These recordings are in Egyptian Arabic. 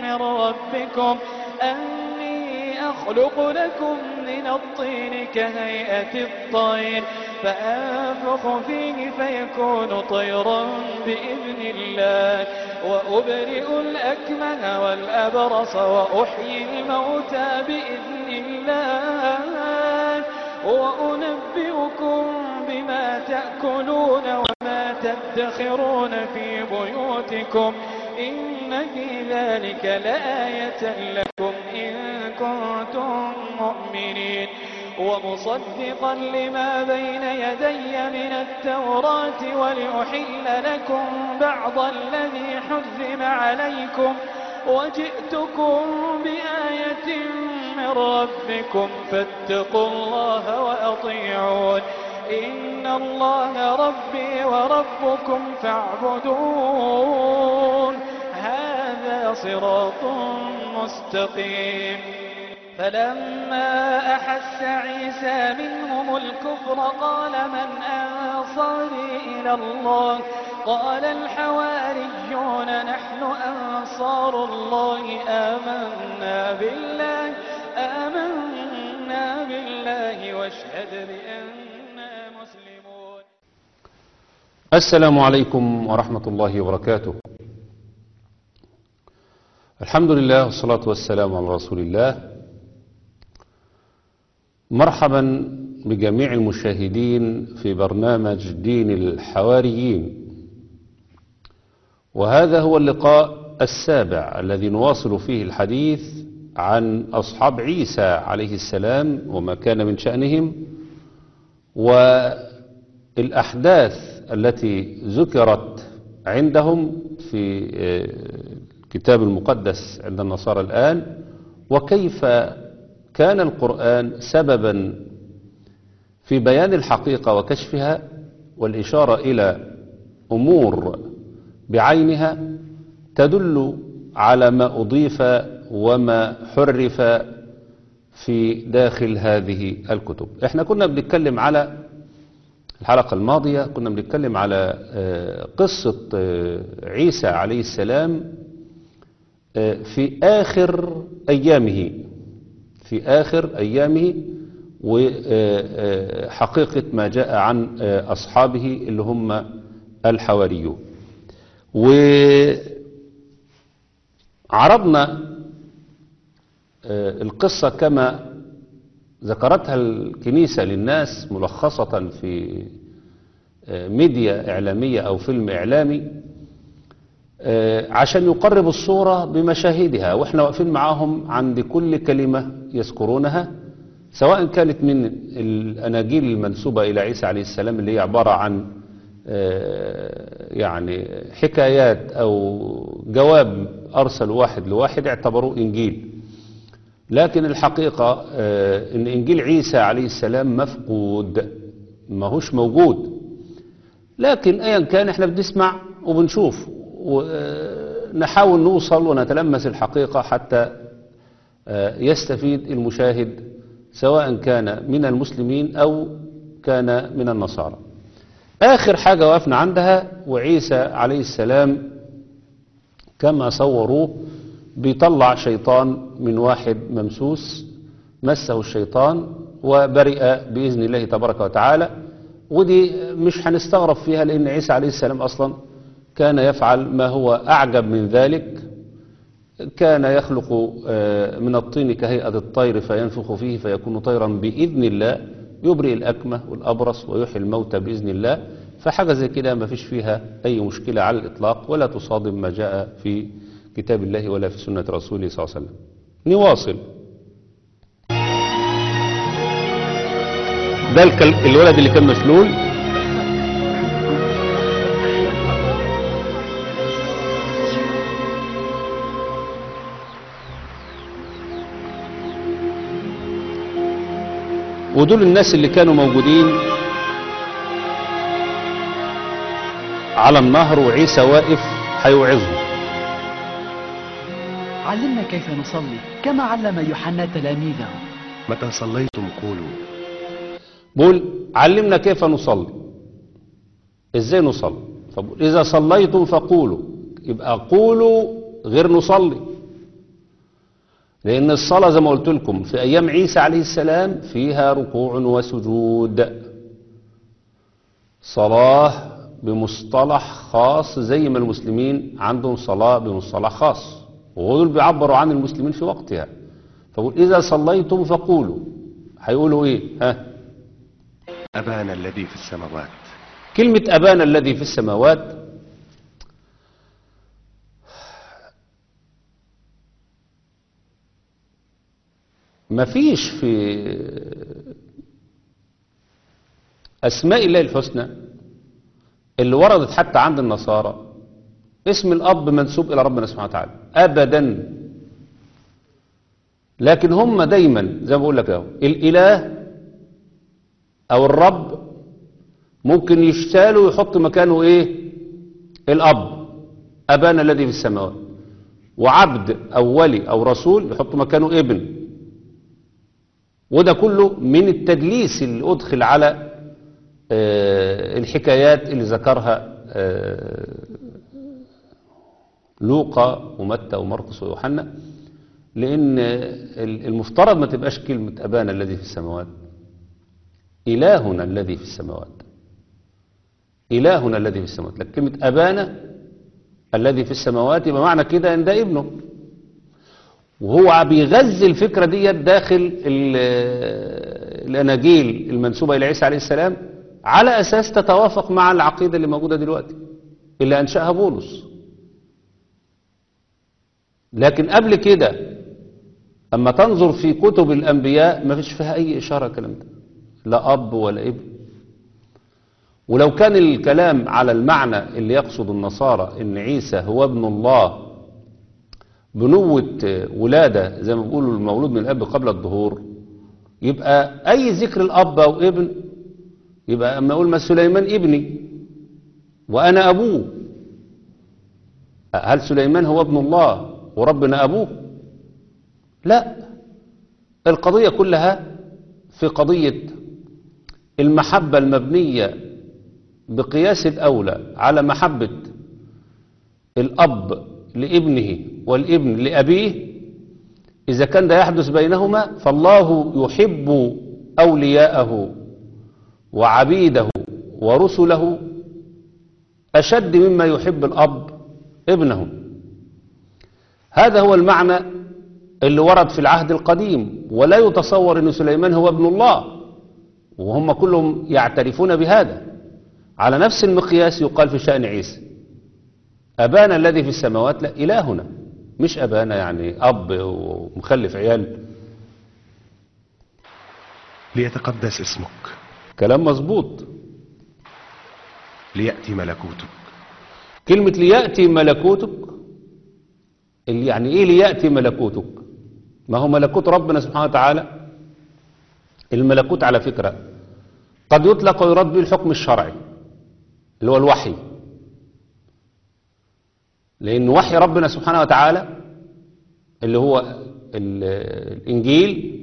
من ربكم أني أخلق لكم من الطين كهيئة الطير فأنفخ فيه فيكون طيرا بإذن الله وأبرئ الأكمه والأبرص وأحيي الموتى بإذن الله وأنبئكم بما تأكلون وما تدخرون في بيوتكم إن في ذلك لآية لكم إن كنتم مؤمنين ومصدقا لما بين يدي من التوراة ولأحل لكم بعض الذي حرم عليكم وجئتكم بآية من ربكم فاتقوا الله وأطيعون إن الله ربي وربكم فاعبدون هذا صراط مستقيم فلما أحس عيسى منهم الكفر قال من أنصاري إلى الله قال الحواريون نحن أنصار الله آمنا بالله آمنا بالله واشهد بأننا مسلمون السلام عليكم ورحمة الله وبركاته الحمد لله والصلاة والسلام على رسول الله مرحبا بجميع المشاهدين في برنامج دين الحواريين وهذا هو اللقاء السابع الذي نواصل فيه الحديث عن أصحاب عيسى عليه السلام وما كان من شأنهم والأحداث التي ذكرت عندهم في الكتاب المقدس عند النصارى الآن وكيف كان القرآن سببا في بيان الحقيقة وكشفها والإشارة إلى أمور بعينها تدل على ما أضيف وما حرف في داخل هذه الكتب احنا كنا بنتكلم على الحلقة الماضية كنا بنتكلم على قصة عيسى عليه السلام في آخر أيامه في آخر أيامه وحقيقة ما جاء عن أصحابه اللي هم الحواريون وعرضنا القصة كما ذكرتها الكنيسة للناس ملخصة في ميديا إعلامية أو فيلم إعلامي عشان يقرب الصورة بمشاهدها وإحنا واقفين معاهم عند كل كلمة يذكرونها سواء كانت من الأناجيل المنسوبة إلى عيسى عليه السلام اللي هي عبارة عن يعني حكايات أو جواب أرسل واحد لواحد اعتبروه إنجيل لكن الحقيقة إن إنجيل عيسى عليه السلام مفقود ما هوش موجود لكن أيا كان إحنا بنسمع وبنشوف ونحاول نوصل ونتلمس الحقيقة حتى يستفيد المشاهد سواء كان من المسلمين أو كان من النصارى آخر حاجة وقفنا عندها وعيسى عليه السلام كما صوروه بيطلع شيطان من واحد ممسوس مسه الشيطان وبرئ بإذن الله تبارك وتعالى ودي مش هنستغرب فيها لأن عيسى عليه السلام أصلا كان يفعل ما هو أعجب من ذلك كان يخلق من الطين كهيئة الطير فينفخ فيه فيكون طيرا بإذن الله يبرئ الأكمة والأبرص ويحيي الموتى بإذن الله فحاجة زي كده ما فيش فيها أي مشكلة على الإطلاق ولا تصادم ما جاء في كتاب الله ولا في سنة رسوله صلى الله عليه وسلم نواصل ده الولد اللي كان مشلول ودول الناس اللي كانوا موجودين على النهر وعيسى واقف هيوعظهم علمنا كيف نصلي كما علم يوحنا تلاميذه متى صليتم قولوا بقول علمنا كيف نصلي ازاي نصلي فبقول اذا صليتم فقولوا يبقى قولوا غير نصلي لأن الصلاة زي ما قلت لكم في أيام عيسى عليه السلام فيها ركوع وسجود صلاة بمصطلح خاص زي ما المسلمين عندهم صلاة بمصطلح خاص ودول بيعبروا عن المسلمين في وقتها فقول إذا صليتم فقولوا هيقولوا إيه ها أبانا الذي في السماوات كلمة أبانا الذي في السماوات مفيش في أسماء الله الحسنى اللي وردت حتى عند النصارى اسم الأب منسوب إلى ربنا سبحانه وتعالى أبدا لكن هم دايما زي ما بقول لك اهو الإله أو الرب ممكن يشتالوا ويحط مكانه إيه الأب أبانا الذي في السماوات وعبد أو ولي أو رسول يحط مكانه ابن وده كله من التدليس اللي أدخل على آه، الحكايات اللي ذكرها آه، لوقا ومتى ومرقس ويوحنا لأن المفترض ما تبقاش كلمة أبانا الذي في السماوات إلهنا الذي في السماوات إلهنا الذي في السماوات لكن كلمة أبانا الذي في السماوات يبقى معنى كده أن ده ابنه وهو بيغذي الفكرة دي داخل ال- الأناجيل المنسوبة إلى عيسى عليه السلام على أساس تتوافق مع العقيدة اللي موجودة دلوقتي اللي أنشأها بولس لكن قبل كده أما تنظر في كتب الأنبياء ما فيش فيها أي إشارة الكلام ده لا أب ولا ابن ولو كان الكلام على المعنى اللي يقصد النصارى ان عيسى هو ابن الله بنوة ولادة زي ما بيقولوا المولود من الأب قبل الظهور يبقى أي ذكر الأب أو ابن يبقى أما أقول ما سليمان ابني وأنا أبوه هل سليمان هو ابن الله وربنا أبوه لا القضية كلها في قضية المحبة المبنية بقياس الأولى على محبة الأب لابنه والابن لأبيه إذا كان ده يحدث بينهما فالله يحب أولياءه وعبيده ورسله أشد مما يحب الأب ابنه هذا هو المعنى اللي ورد في العهد القديم ولا يتصور أن سليمان هو ابن الله وهم كلهم يعترفون بهذا على نفس المقياس يقال في شأن عيسى أبانا الذي في السماوات لا إلهنا مش أبانا يعني أب ومخلف عيال ليتقدس اسمك كلام مظبوط ليأتي ملكوتك كلمة ليأتي ملكوتك اللي يعني إيه ليأتي ملكوتك ما هو ملكوت ربنا سبحانه وتعالى الملكوت على فكرة قد يطلق ويراد به الحكم الشرعي اللي هو الوحي لأن وحي ربنا سبحانه وتعالى اللي هو ال- الإنجيل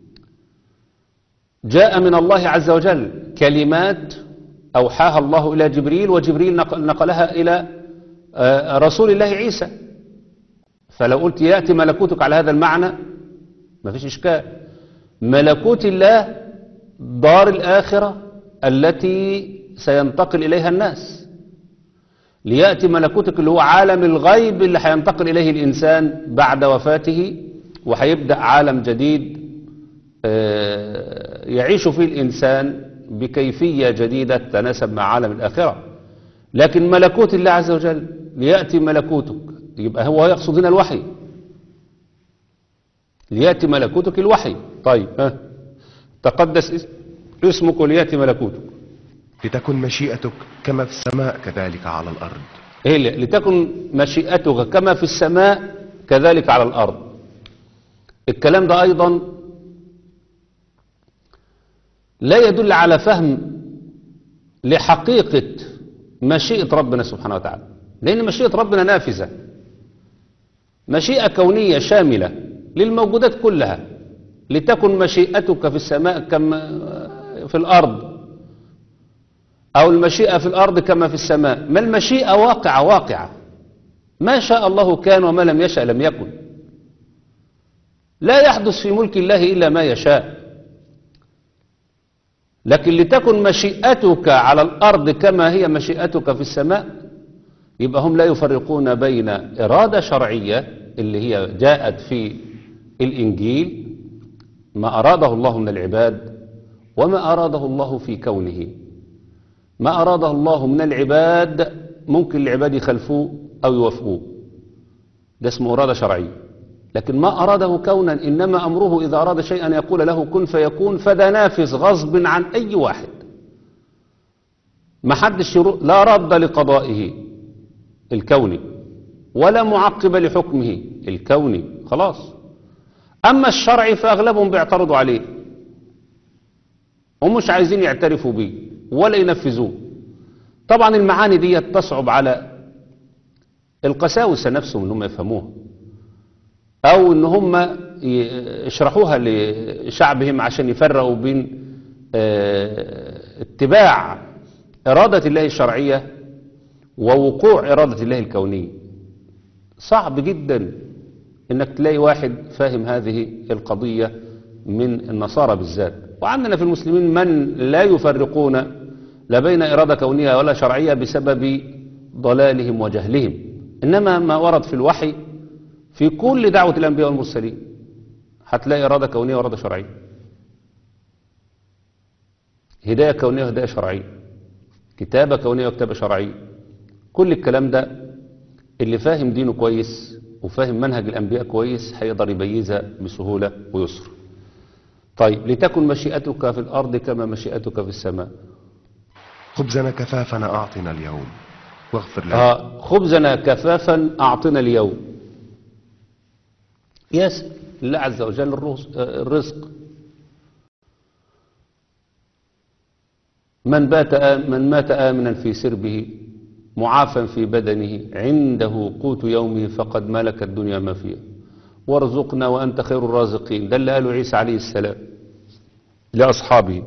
جاء من الله عز وجل كلمات أوحاها الله إلى جبريل وجبريل نقل- نقلها إلى آه، رسول الله عيسى فلو قلت يأتي ملكوتك على هذا المعنى ما فيش إشكال ملكوت الله دار الآخرة التي سينتقل إليها الناس ليأتي ملكوتك اللي هو عالم الغيب اللي هينتقل إليه الإنسان بعد وفاته وهيبدأ عالم جديد آه، يعيش فيه الإنسان بكيفية جديدة تتناسب مع عالم الآخرة لكن ملكوت الله عز وجل ليأتي ملكوتك يبقى هو يقصد هنا الوحي ليأتي ملكوتك الوحي طيب ها تقدس اس- اسمك وليأتي ملكوتك لتكن مشيئتك كما في السماء كذلك على الأرض إيه اللي- لتكن مشيئتك كما في السماء كذلك على الأرض الكلام ده أيضا لا يدل على فهم لحقيقة مشيئة ربنا سبحانه وتعالى لأن مشيئة ربنا نافذة مشيئة كونية شاملة للموجودات كلها لتكن مشيئتك في السماء كما في الأرض أو المشيئة في الأرض كما في السماء ما المشيئة واقعة واقعة ما شاء الله كان وما لم يشأ لم يكن لا يحدث في ملك الله إلا ما يشاء لكن لتكن مشيئتك على الأرض كما هي مشيئتك في السماء يبقى هم لا يفرقون بين إرادة شرعية اللي هي جاءت في الإنجيل ما أراده الله من العباد وما أراده الله في كونه ما أراده الله من العباد ممكن العباد يخلفوه أو يوافقوه ده اسمه إرادة شرعية لكن ما أراده كونا إنما أمره إذا أراد شيئا يقول له كن فيكون فده نافذ غصب عن أي واحد ما حدش يرو... لا رد لقضائه الكوني ولا معقب لحكمه الكوني خلاص أما الشرعي فأغلبهم بيعترضوا عليه ومش عايزين يعترفوا به ولا ينفذوه طبعا المعاني دي تصعب على القساوسة نفسهم ان هم يفهموها او ان هم يشرحوها لشعبهم عشان يفرقوا بين اه اتباع إرادة الله الشرعية ووقوع إرادة الله الكونية صعب جدا انك تلاقي واحد فاهم هذه القضية من النصارى بالذات وعندنا في المسلمين من لا يفرقون لا بين إرادة كونية ولا شرعية بسبب ضلالهم وجهلهم إنما ما ورد في الوحي في كل دعوة الأنبياء والمرسلين هتلاقي إرادة كونية وإرادة شرعية هداية كونية وهداية شرعية كتابة كونية وكتابة شرعية كل الكلام ده اللي فاهم دينه كويس وفاهم منهج الأنبياء كويس هيقدر يميزها بسهولة ويسر طيب لتكن مشيئتك في الأرض كما مشيئتك في السماء خبزنا كفافنا أعطنا اليوم واغفر لنا آه خبزنا كفافا أعطنا اليوم يسأل الله عز وجل الرز- آه، الرزق من بات آم- من مات آمنا في سربه معافا في بدنه عنده قوت يومه فقد ملك الدنيا ما فيها وارزقنا وأنت خير الرازقين ده اللي قاله عيسى عليه السلام لأصحابه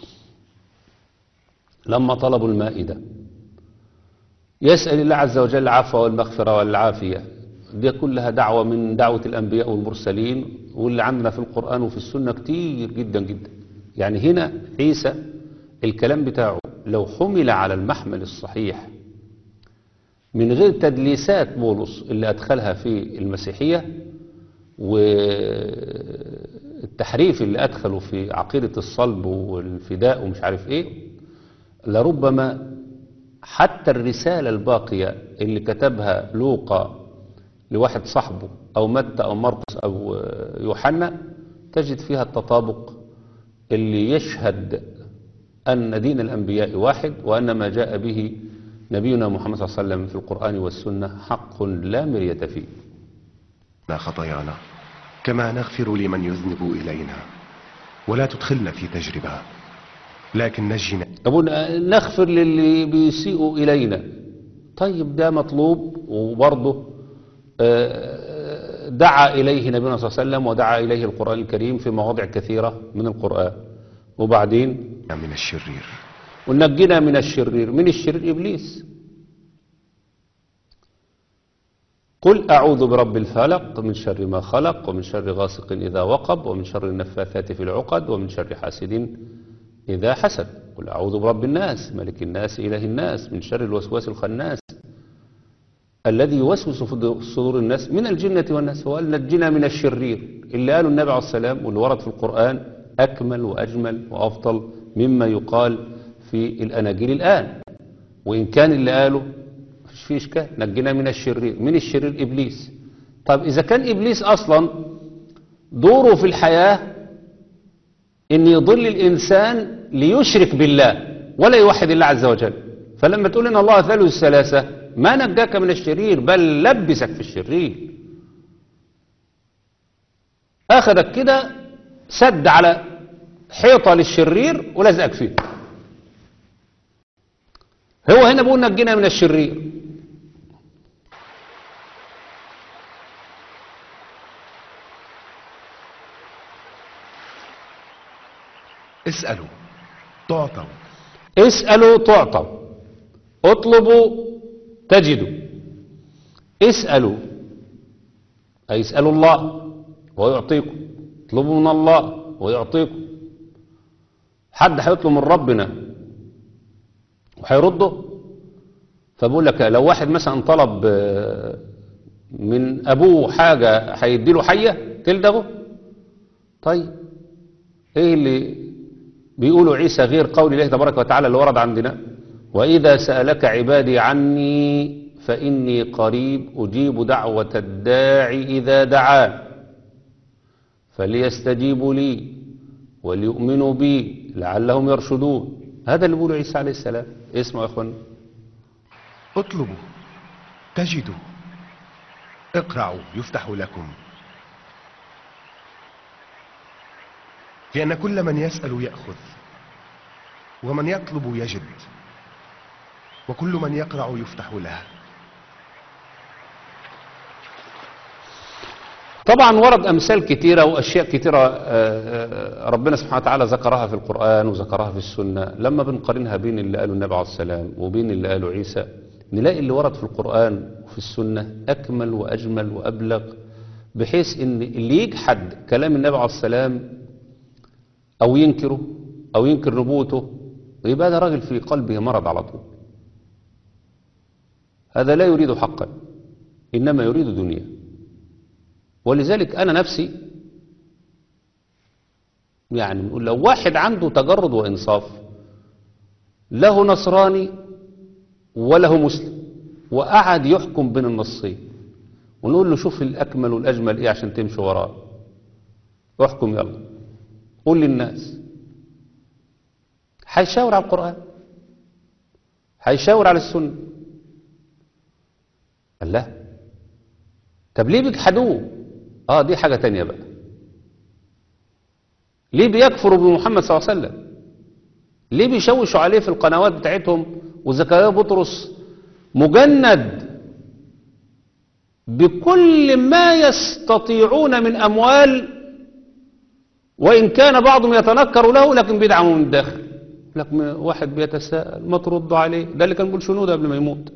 لما طلبوا المائدة يسأل الله عز وجل العفو والمغفرة والعافية دي كلها دعوة من دعوة الأنبياء والمرسلين واللي عندنا في القرآن وفي السنة كتير جدا جدا يعني هنا عيسى الكلام بتاعه لو حمل على المحمل الصحيح من غير تدليسات بولس اللي أدخلها في المسيحية والتحريف اللي أدخله في عقيدة الصلب والفداء ومش عارف إيه لربما حتى الرسالة الباقية اللي كتبها لوقا لواحد صاحبه أو متى أو مرقس أو يوحنا تجد فيها التطابق اللي يشهد أن دين الأنبياء واحد وأن ما جاء به نبينا محمد صلى الله عليه وسلم في القرآن والسنة حق لا مرية فيه خطايانا كما نغفر لمن يذنب إلينا ولا تدخلنا في تجربة لكن نجنا أبونا نغفر للي بيسيئوا إلينا طيب ده مطلوب وبرضه آه، دعا إليه نبينا صلى الله عليه وسلم ودعا إليه القرآن الكريم في مواضع كثيرة من القرآن وبعدين من الشرير ونجنا من الشرير من الشرير إبليس قل أعوذ برب الفلق من شر ما خلق ومن شر غاسق إذا وقب ومن شر النفاثات في العقد ومن شر حاسد إذا حسد قل أعوذ برب الناس ملك الناس إله الناس من شر الوسواس الخناس الذي يوسوس في صدور الناس من الجنة والناس هو قال نجنا من الشرير اللي قاله النبي عليه السلام واللي ورد في القرآن أكمل وأجمل وأفضل مما يقال في الأناجيل الآن وإن كان اللي قاله مفيش فيه إشكال نجنا من الشرير من الشرير إبليس طب إذا كان إبليس أصلا دوره في الحياة إن يضل الإنسان ليشرك بالله ولا يوحد الله عز وجل فلما تقول إن الله ثالث الثلاثة ما نجاك من الشرير بل لبسك في الشرير أخذك كده سد على حيطة للشرير ولزقك فيه هو هنا بيقول نجينا من الشرير اسألوا تعطوا اسألوا تعطوا اطلبوا تجدوا اسألوا أي اسألوا الله ويعطيكم اطلبوا من الله ويعطيكم حد هيطلب من ربنا وهيرده فبقول لك لو واحد مثلا طلب آه، من ابوه حاجه هيديله حيه تلدغه طيب ايه اللي بيقولوا عيسى غير قول الله تبارك وتعالى اللي ورد عندنا واذا سالك عبادي عني فاني قريب اجيب دعوه الداعي اذا دعان فليستجيبوا لي وليؤمنوا بي لعلهم يرشدون هذا اللي بيقوله عيسى عليه السلام اسمعوا يا اخوان اطلبوا تجدوا اقرعوا يفتح لكم لأن كل من يسأل يأخذ ومن يطلب يجد وكل من يقرع يفتح له طبعا ورد أمثال كتيرة وأشياء كتيرة آه، آه، ربنا سبحانه وتعالى ذكرها في القرآن وذكرها في السنة لما بنقارنها بين اللي قاله النبي عليه السلام وبين اللي قاله عيسى نلاقي اللي ورد في القرآن وفي السنة أكمل وأجمل وأبلغ بحيث إن اللي يجحد كلام النبي عليه السلام أو ينكره أو ينكر نبوته يبقى ده راجل في قلبه مرض على طول هذا لا يريد حقا إنما يريد دنيا ولذلك أنا نفسي يعني نقول لو واحد عنده تجرد وإنصاف له نصراني وله مسلم وقعد يحكم بين النصين ونقول له شوف الأكمل والأجمل إيه عشان تمشي وراه احكم يلا قول للناس هيشاور على القرآن هيشاور على السنة قال لا طب ليه بيجحدوه اه دي حاجة تانية بقى ليه بيكفروا بمحمد صلى الله عليه وسلم ليه بيشوشوا عليه في القنوات بتاعتهم وزكريا بطرس مجند بكل ما يستطيعون من أموال وإن كان بعضهم يتنكر له لكن بيدعموا من الداخل لك ما- واحد بيتساءل ما تردوا عليه ده اللي كان بيقول شنودة قبل ما يموت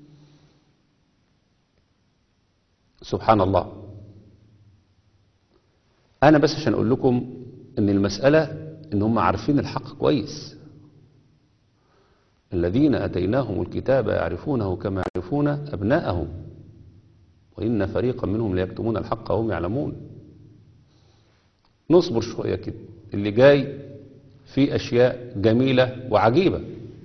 سبحان الله أنا بس عشان أقول لكم إن المسألة إن هم عارفين الحق كويس الذين أتيناهم الكتاب يعرفونه كما يعرفون أبناءهم وإن فريقا منهم ليكتمون الحق وهم يعلمون نصبر شوية كده اللي جاي في أشياء جميلة وعجيبة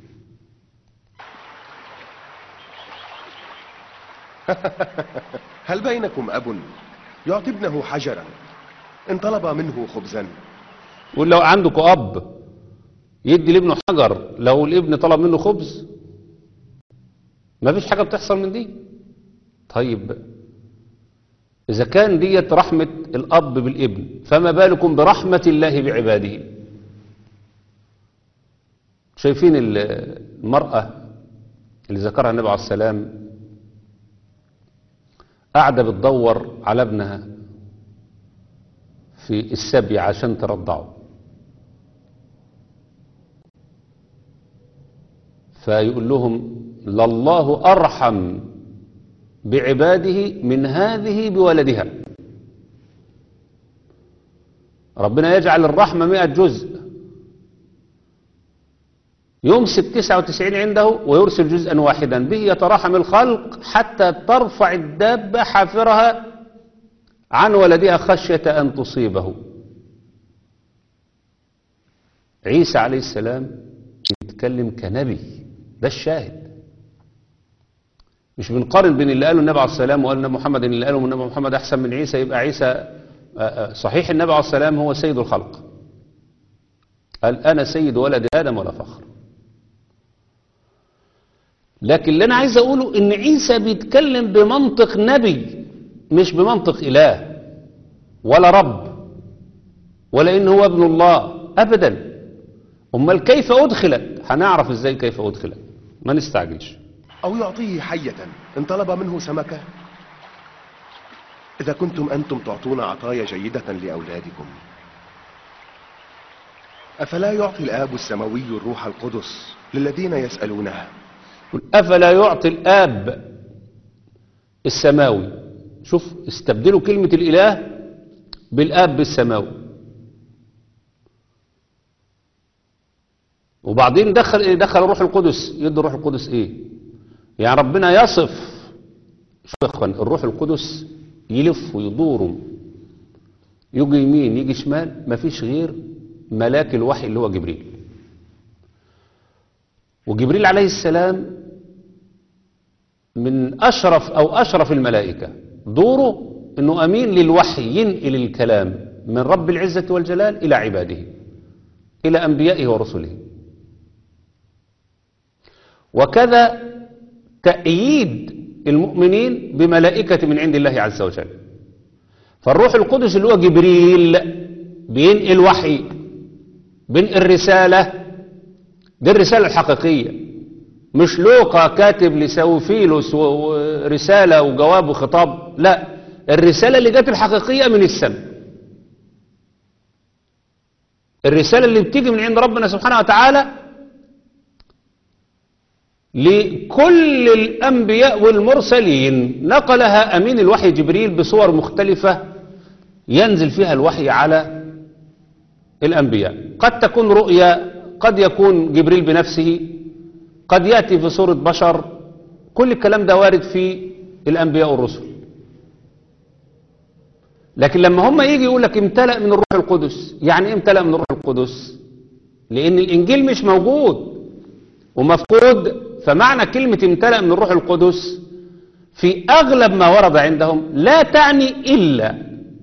هل بينكم أب يعطي ابنه حجرا إن طلب منه خبزا يقول لو عندكم أب يدي لابنه حجر لو الابن طلب منه خبز ما فيش حاجة بتحصل من دي طيب إذا كان ديت رحمة الأب بالابن فما بالكم برحمة الله بعباده شايفين ال- المرأة اللي ذكرها النبي عليه السلام قاعدة بتدور على ابنها في السبي عشان ترضعه فيقول لهم لله أرحم بعباده من هذه بولدها ربنا يجعل الرحمة مئة جزء يمسك تسعة وتسعين عنده ويرسل جزءا واحدا به يتراحم الخلق حتى ترفع الدابة حافرها عن ولدها خشية أن تصيبه عيسى عليه السلام يتكلم كنبي ده الشاهد مش بنقارن بين اللي قاله النبي عليه السلام وقال النبي محمد ان اللي قاله النبي محمد احسن من عيسى يبقى عيسى آه، آه، صحيح النبي عليه السلام هو سيد الخلق قال انا سيد ولد ادم ولا فخر لكن اللي انا عايز اقوله ان عيسى بيتكلم بمنطق نبي مش بمنطق اله ولا رب ولا ان هو ابن الله ابدا امال كيف ادخلت هنعرف ازاي كيف ادخلت ما نستعجلش أو يعطيه حية إن طلب منه سمكة إذا كنتم أنتم تعطون عطايا جيدة لأولادكم أفلا يعطي الآب السماوي الروح القدس للذين يسألونه يقول أفلا يعطي الآب السماوي شوف استبدلوا كلمة الإله بالآب السماوي وبعدين دخل إيه؟ دخل الروح القدس يدي الروح القدس ايه يعني ربنا يصف شوف يا اخوان الروح القدس يلف ويدور يجي يمين يجي شمال مفيش غير ملاك الوحي اللي هو جبريل وجبريل عليه السلام من أشرف أو أشرف الملائكة دوره أنه أمين للوحي ينقل الكلام من رب العزة والجلال إلى عباده إلى أنبيائه ورسله وكذا تأييد المؤمنين بملائكة من عند الله عز وجل فالروح القدس اللي هو جبريل بينقل وحي بينقل رسالة دي الرسالة الحقيقية مش لوقا كاتب لسوفيلوس و- ورسالة وجواب وخطاب لا الرسالة اللي جت الحقيقية من السماء الرسالة اللي بتيجي من عند ربنا سبحانه وتعالى لكل الأنبياء والمرسلين نقلها أمين الوحي جبريل بصور مختلفة ينزل فيها الوحي على الأنبياء قد تكون رؤيا قد يكون جبريل بنفسه قد يأتي في صورة بشر كل الكلام ده وارد في الأنبياء والرسل لكن لما هم يجي يقول لك امتلأ من الروح القدس يعني ايه امتلأ من الروح القدس لأن الإنجيل مش موجود ومفقود فمعنى كلمة امتلأ من الروح القدس في أغلب ما ورد عندهم لا تعني إلا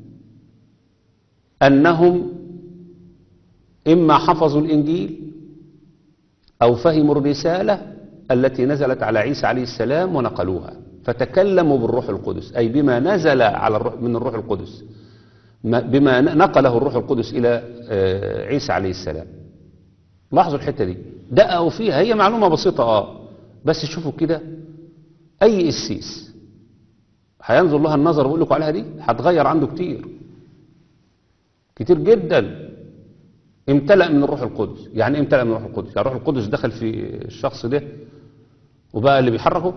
أنهم إما حفظوا الإنجيل أو فهموا الرسالة التي نزلت على عيسى عليه السلام ونقلوها فتكلموا بالروح القدس أي بما نزل على الروح من الروح القدس ما- بما نقله الروح القدس إلى آه، عيسى عليه السلام لاحظوا الحتة دي دققوا فيها هي معلومة بسيطة اه بس شوفوا كده أي قسيس هينظر لها النظر بقول لكم عليها دي هتغير عنده كتير كتير جدا امتلأ من الروح القدس يعني ايه امتلأ من الروح القدس يعني الروح القدس دخل في الشخص ده وبقى اللي بيحركه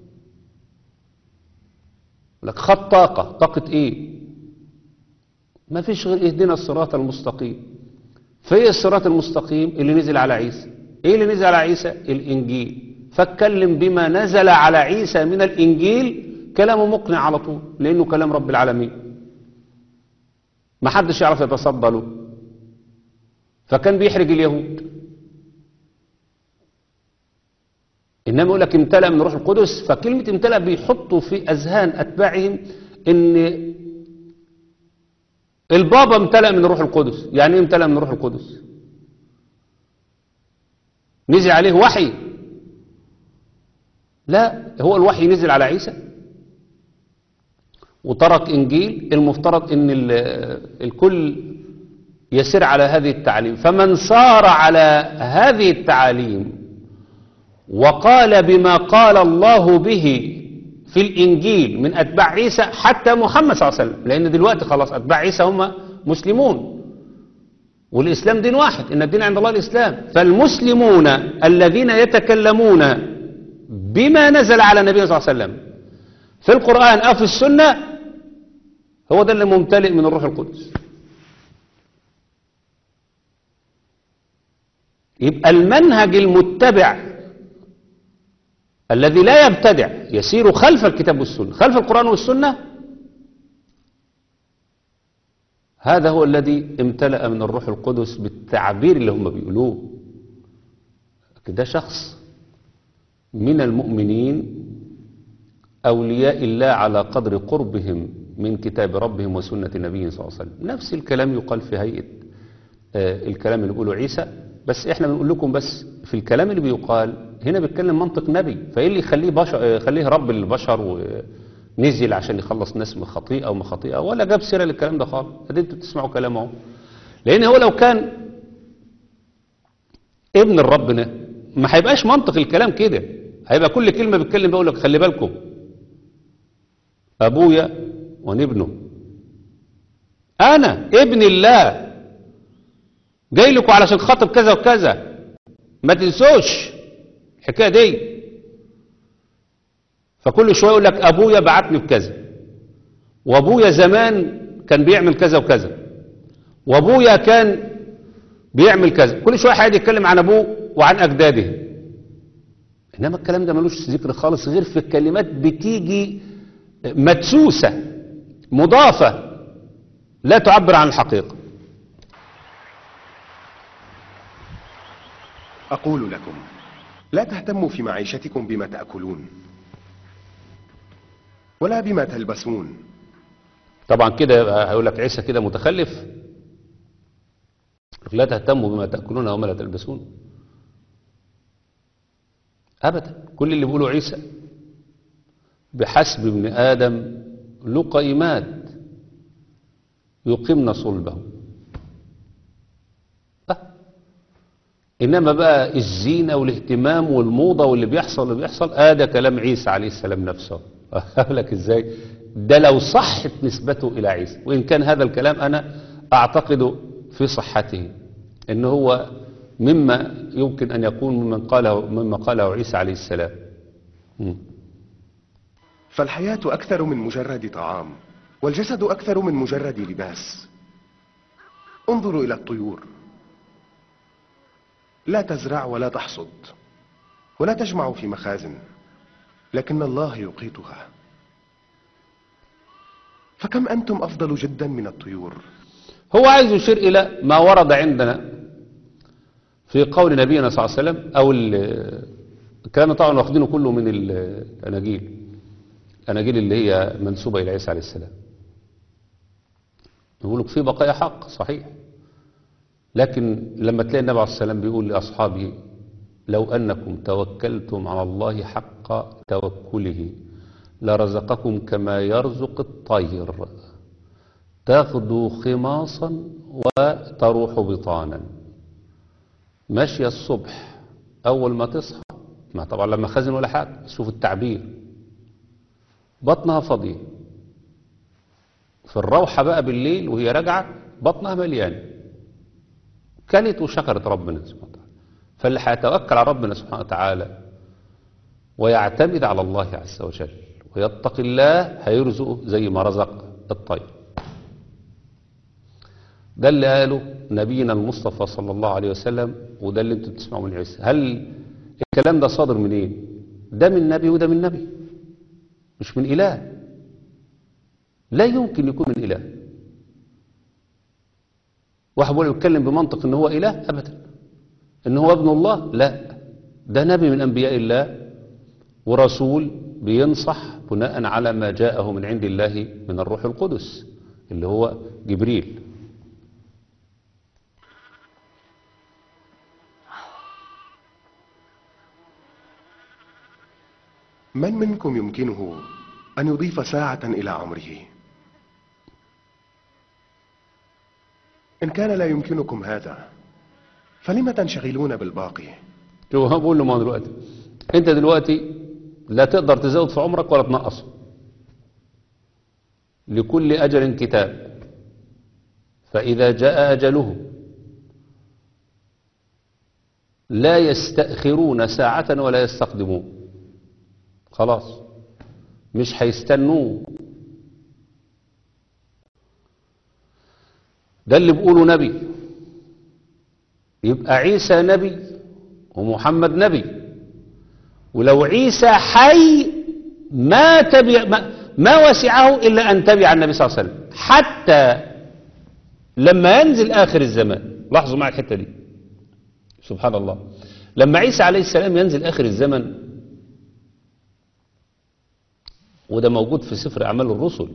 لك خد طاقة طاقة ايه ما فيش غير اهدنا الصراط المستقيم في الصراط المستقيم اللي نزل على عيسى ايه اللي نزل على عيسى الانجيل فاتكلم بما نزل على عيسى من الانجيل كلامه مقنع على طول لانه كلام رب العالمين ما حدش يعرف يتصدى له فكان بيحرج اليهود انما يقول لك امتلأ من روح القدس فكلمة امتلأ بيحطوا في اذهان اتباعهم ان البابا امتلأ من الروح القدس يعني ايه امتلأ من الروح القدس نزل عليه وحي لا هو الوحي نزل على عيسى وترك انجيل المفترض ان ال- الكل يسير على هذه التعليم فمن صار على هذه التعاليم وقال بما قال الله به في الإنجيل من أتباع عيسى حتى محمد صلى الله عليه وسلم لأن دلوقتي خلاص أتباع عيسى هم مسلمون والإسلام دين واحد إن الدين عند الله الإسلام فالمسلمون الذين يتكلمون بما نزل على النبي صلى الله عليه وسلم في القرآن أو في السنة هو ده اللي ممتلئ من الروح القدس يبقى المنهج المتبع الذي لا يبتدع يسير خلف الكتاب والسنة خلف القرآن والسنة هذا هو الذي امتلأ من الروح القدس بالتعبير اللي هم بيقولوه لكن ده شخص من المؤمنين أولياء الله على قدر قربهم من كتاب ربهم وسنة نبيهم صلى الله عليه وسلم نفس الكلام يقال في هيئة آه، الكلام اللي بيقوله عيسى بس احنا بنقول لكم بس في الكلام اللي بيقال هنا بيتكلم منطق نبي فايه اللي يخليه بشر آه، يخليه رب للبشر ونزل عشان يخلص ناس من خطيئه وما خطيئه ولا جاب سيره للكلام ده خالص ادي انتوا بتسمعوا كلامه اهو لان هو لو كان ابن ربنا ما هيبقاش منطق الكلام كده هيبقى كل كلمه بيتكلم بيقول لك خلي بالكم ابويا وانا ابنه انا ابن الله جاي لكم علشان خاطر كذا وكذا ما تنسوش الحكايه دي فكل شويه يقول لك ابويا بعتني بكذا وابويا زمان كان بيعمل كذا وكذا وابويا كان بيعمل كذا كل شويه حد يتكلم عن ابوه وعن اجداده انما الكلام ده ملوش ذكر خالص غير في الكلمات بتيجي مدسوسه مضافه لا تعبر عن الحقيقه أقول لكم لا تهتموا في معيشتكم بما تأكلون ولا بما تلبسون طبعا كده يبقى هيقول لك عيسى كده متخلف لا تهتموا بما تأكلون وما لا تلبسون أبدا كل اللي بيقوله عيسى بحسب ابن آدم له قيمات يقمن صلبه أه. إنما بقى الزينة والاهتمام والموضة واللي بيحصل واللي بيحصل آه ده كلام عيسى عليه السلام نفسه أقول لك إزاي ده لو صحت نسبته إلى عيسى وإن كان هذا الكلام أنا أعتقد في صحته إن هو مما يمكن أن يكون ممن قاله مما قاله عيسى عليه السلام مم. فالحياة أكثر من مجرد طعام والجسد أكثر من مجرد لباس انظروا إلى الطيور لا تزرع ولا تحصد ولا تجمع في مخازن لكن الله يقيتها فكم أنتم أفضل جدا من الطيور هو عايز يشير إلى ما ورد عندنا في قول نبينا صلى الله عليه وسلم أو ال- كان طبعا واخدينه كله من ال- الأناجيل الأناجيل اللي هي منسوبة إلى عيسى عليه السلام يقول لك في بقايا حق صحيح لكن لما تلاقي النبي عليه السلام بيقول لأصحابه لو أنكم توكلتم على الله حق توكله لرزقكم كما يرزق الطير تغدو خماصا وتروح بطانا ماشية الصبح أول ما تصحى ما طبعا لما خزن ولا حاجة شوف التعبير بطنها فاضية في الروحة بقى بالليل وهي راجعة بطنها مليان كلت وشكرت ربنا سبحانه وتعالى فاللي هيتوكل على ربنا سبحانه وتعالى ويعتمد على الله عز وجل ويتقي الله هيرزقه زي ما رزق الطير ده اللي قاله نبينا المصطفى صلى الله عليه وسلم وده اللي انتوا بتسمعوا من عيسى هل الكلام ده صادر منين ده من نبي وده من نبي مش من إله لا يمكن يكون من إله واحد بيقول يتكلم بمنطق ان هو إله أبدا ان هو ابن الله لا ده نبي من أنبياء الله ورسول بينصح بناء على ما جاءه من عند الله من الروح القدس اللي هو جبريل من منكم يمكنه أن يضيف ساعة إلى عمره إن كان لا يمكنكم هذا فلم تنشغلون بالباقي شو بقول له ما دلوقتي انت دلوقتي لا تقدر تزود في عمرك ولا تنقصه لكل أجل كتاب فإذا جاء أجله لا يستأخرون ساعة ولا يستقدمون خلاص مش هيستنوه ده اللي بيقوله نبي يبقى عيسى نبي ومحمد نبي ولو عيسى حي ما تبع ما, ما وسعه إلا أن تبع النبي صلى الله عليه وسلم حتى لما ينزل آخر الزمان لاحظوا معي الحتة دي سبحان الله لما عيسى عليه السلام ينزل آخر الزمن وده موجود في سفر أعمال الرسل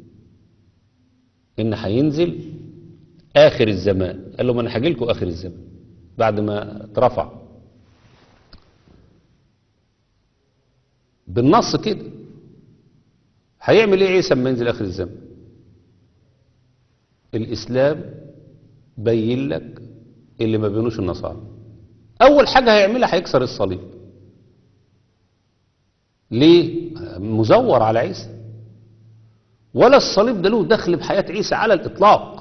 إن هينزل آخر الزمان قال لهم أنا هاجي لكم آخر الزمان بعد ما اترفع بالنص كده هيعمل ايه عيسى لما ينزل اخر الزمن الاسلام بين لك اللي ما بينوش النصارى اول حاجه هيعملها هيكسر الصليب ليه مزور على عيسى ولا الصليب ده له دخل بحياه عيسى على الاطلاق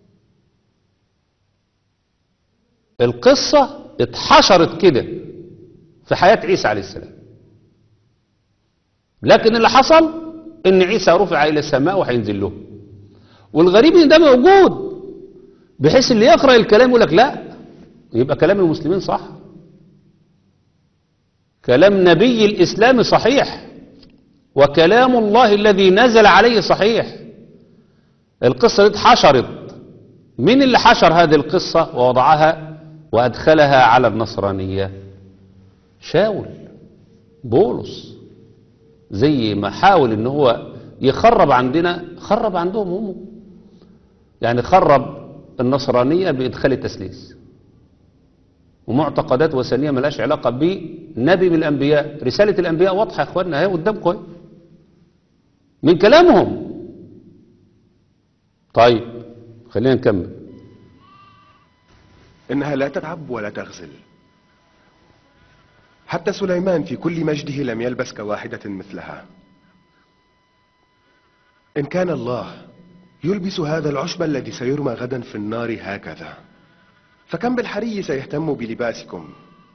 القصه اتحشرت كده في حياه عيسى عليه السلام لكن اللي حصل ان عيسى رفع الى السماء وهينزل له والغريب ان ده موجود بحيث اللي يقرأ الكلام يقول لك لا يبقى كلام المسلمين صح كلام نبي الإسلام صحيح وكلام الله الذي نزل عليه صحيح القصة دي اتحشرت مين اللي حشر هذه القصة ووضعها وأدخلها على النصرانية شاول بولس زي ما حاول ان هو يخرب عندنا خرب عندهم هم يعني خرب النصرانية بإدخال التسليس ومعتقدات وثنية ملاش علاقة بنبي من الأنبياء رسالة الأنبياء واضحة يا أخواننا اهي قدامكم اهي. من كلامهم طيب خلينا نكمل إنها لا تتعب ولا تغزل حتى سليمان في كل مجده لم يلبس كواحدة مثلها إن كان الله يلبس هذا العشب الذي سيرمى غدا في النار هكذا فكم بالحري سيهتم بلباسكم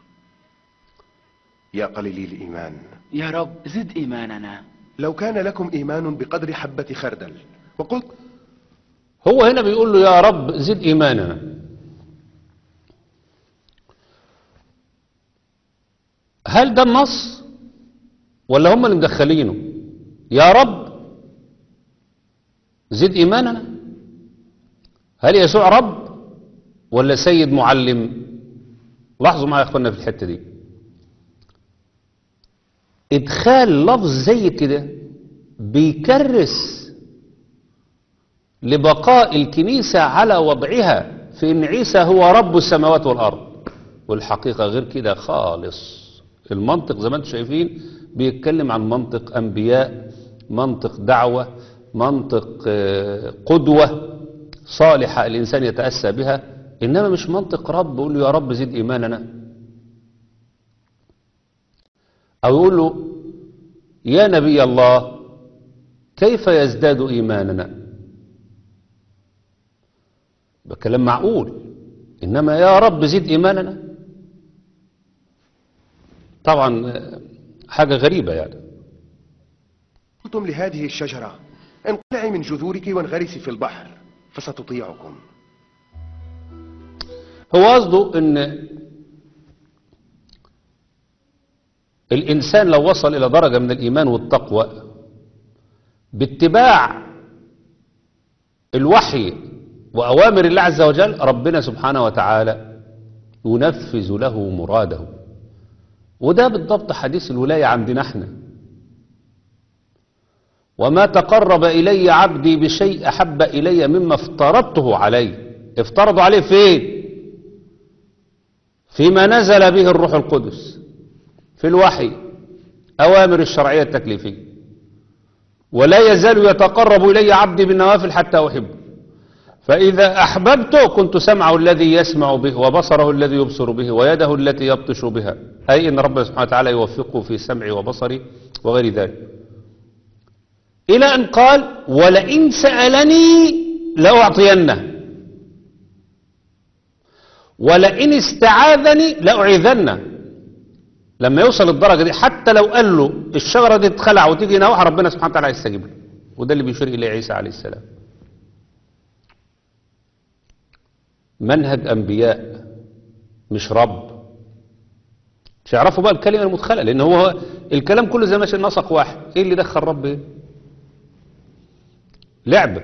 يا قليلي الإيمان يا رب زد إيماننا لو كان لكم إيمان بقدر حبة خردل وقلت هو هنا بيقول له يا رب زد إيماننا هل ده النص ولا هم اللي مدخلينه يا رب زد إيماننا هل يسوع رب ولا سيد معلم لاحظوا معايا يا اخوانا في الحتة دي ادخال لفظ زي كده بيكرس لبقاء الكنيسة على وضعها في ان عيسى هو رب السماوات والارض والحقيقة غير كده خالص المنطق زي ما انتم شايفين بيتكلم عن منطق انبياء منطق دعوة منطق آه، قدوة صالحة الانسان يتأسى بها انما مش منطق رب يقول له يا رب زد ايماننا او يقول له يا نبي الله كيف يزداد ايماننا ده كلام معقول انما يا رب زد ايماننا طبعا آه، حاجة غريبة يعني قلتم لهذه الشجرة انقلعي من جذورك وانغرسي في البحر فستطيعكم هو قصده ان الانسان لو وصل الى درجة من الايمان والتقوى باتباع الوحي واوامر الله عز وجل ربنا سبحانه وتعالى ينفذ له مراده وده بالضبط حديث الولاية عندنا احنا وما تقرب إلي عبدي بشيء أحب إلي مما افترضته عليه افترضوا عليه فين فيما نزل به الروح القدس في الوحي أوامر الشرعية التكليفية ولا يزال يتقرب إلي عبدي بالنوافل حتى أحبه فإذا أحببته كنت سمعه الذي يسمع به وبصره الذي يبصر به ويده التي يبطش بها أي إن ربنا سبحانه وتعالى يوفقه في سمعي وبصري وغير ذلك إلى أن قال ولئن سألني لأعطينه ولئن استعاذني لأعيذنه لما يوصل الدرجة دي حتى لو قال له الشجرة دي تخلع وتيجي نوحة ربنا سبحانه وتعالى يستجيب له وده اللي بيشير إليه عيسى عليه السلام منهج أنبياء مش رب مش يعرفوا بقى الكلمة المدخلة لأن هو الكلام كله زي ماشي النسق واحد إيه اللي دخل رب إيه؟ لعبة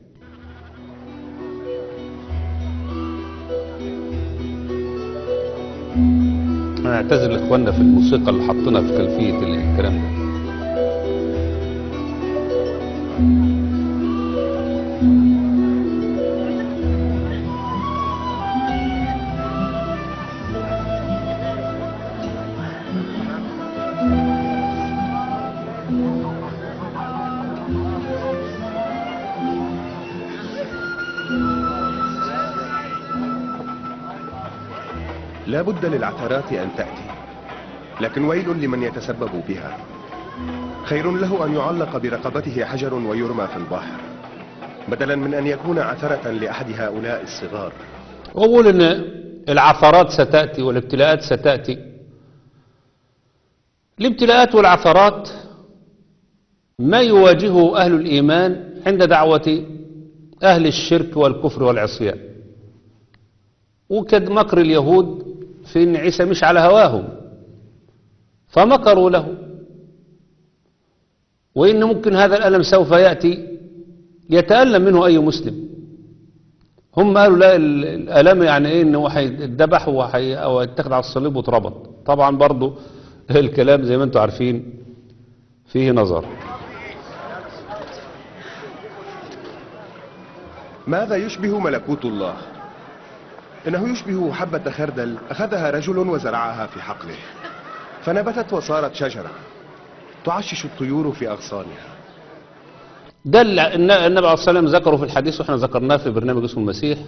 أنا أعتذر لإخواننا في الموسيقى اللي حطينا في خلفية الكلام ده لا بد للعثرات أن تأتي لكن ويل لمن يتسبب بها خير له أن يعلق برقبته حجر ويرمى في البحر بدلا من أن يكون عثرة لأحد هؤلاء الصغار وأقول إن العثرات ستأتي والابتلاءات ستأتي الابتلاءات والعثرات ما يواجهه أهل الإيمان عند دعوة أهل الشرك والكفر والعصيان وكد مكر اليهود في أن عيسى مش على هواهم فمكروا له وإن ممكن هذا الألم سوف يأتي يتألم منه أي مسلم هم قالوا لا ال- الألم يعني إيه إنه هيتذبح وحي أو يتاخد على الصليب واتربط طبعا برضو الكلام زي ما أنتم عارفين فيه نظر ماذا يشبه ملكوت الله إنه يشبه حبة خردل أخذها رجل وزرعها في حقله فنبتت وصارت شجرة تعشش الطيور في أغصانها ده اللي الن- النبي عليه الصلاة والسلام ذكره في الحديث واحنا ذكرناه في برنامج اسمه المسيح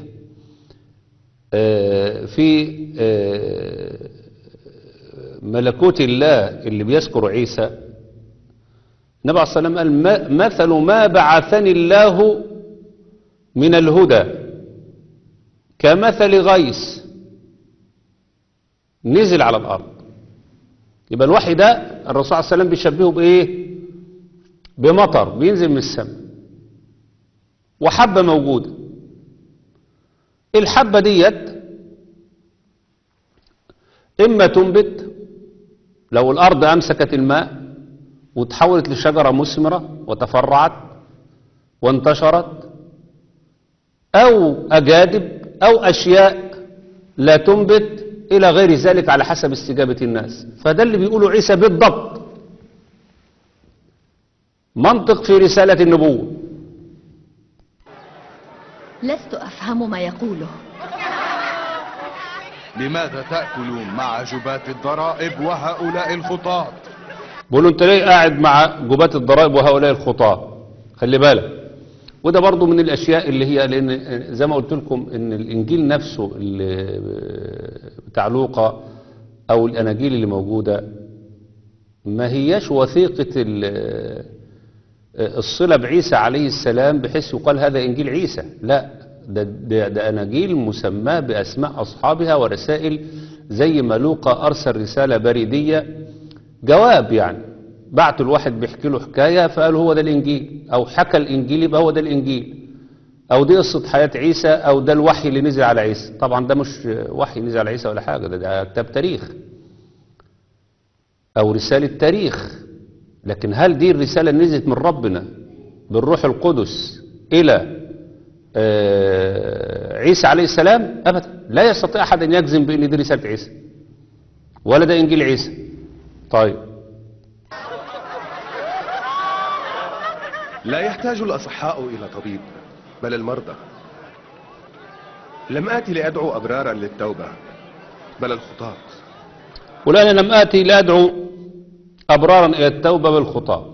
آه، في آه، ملكوت الله اللي بيذكر عيسى النبي عليه الصلاة والسلام قال "ما- مثل ما بعثني الله من الهدى كمثل غيث نزل على الأرض يبقى الوحي ده الرسول صلى الله عليه وسلم بيشبهه بإيه بمطر بينزل من السماء وحبة موجودة الحبة ديت إما تنبت لو الأرض أمسكت الماء وتحولت لشجرة مثمرة وتفرعت وانتشرت أو أجادب أو أشياء لا تنبت إلى غير ذلك على حسب استجابة الناس فده اللي بيقوله عيسى بالضبط منطق في رسالة النبوة لست أفهم ما يقوله لماذا تأكلون مع جباة الضرائب وهؤلاء الخطاة بيقولوا انت ليه قاعد مع جبات الضرائب وهؤلاء الخطاة خلي بالك وده برضو من الاشياء اللي هي لان زي ما قلت لكم ان الانجيل نفسه اللي بتاع لوقا او الاناجيل اللي موجودة ما هياش وثيقة ال- الصلة بعيسى عليه السلام بحيث يقال هذا انجيل عيسى لا ده, ده, ده اناجيل مسماه باسماء اصحابها ورسائل زي ما لوقا ارسل رسالة بريدية جواب يعني بعت الواحد بيحكي له حكاية فقال هو ده الإنجيل أو حكى الإنجيل يبقى هو ده الإنجيل أو دي قصة حياة عيسى أو ده الوحي اللي نزل على عيسى طبعا ده مش وحي نزل على عيسى ولا حاجة ده, ده كتاب تاريخ أو رسالة تاريخ لكن هل دي الرسالة اللي نزلت من ربنا بالروح القدس إلى آه، عيسى عليه السلام أبدا لا يستطيع أحد أن يجزم بأن دي رسالة عيسى ولا ده إنجيل عيسى طيب لا يحتاج الأصحاء إلى طبيب بل المرضى لم آتي لأدعو أبرارا للتوبة بل الخطاة والآن لم آتي لأدعو أبرارا إلى التوبة بالخطاب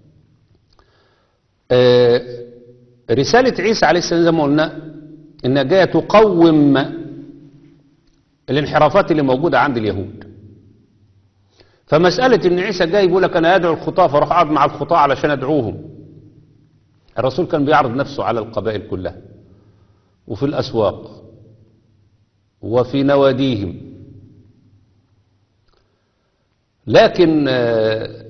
آه، رسالة عيسى عليه السلام زي ما قلنا إنها جاية تقوم الانحرافات اللي موجودة عند اليهود فمسألة إن عيسى جاي يقول لك أنا أدعو الخطاة فأروح أقعد مع الخطاة علشان أدعوهم الرسول كان بيعرض نفسه على القبائل كلها وفي الأسواق وفي نواديهم لكن آه،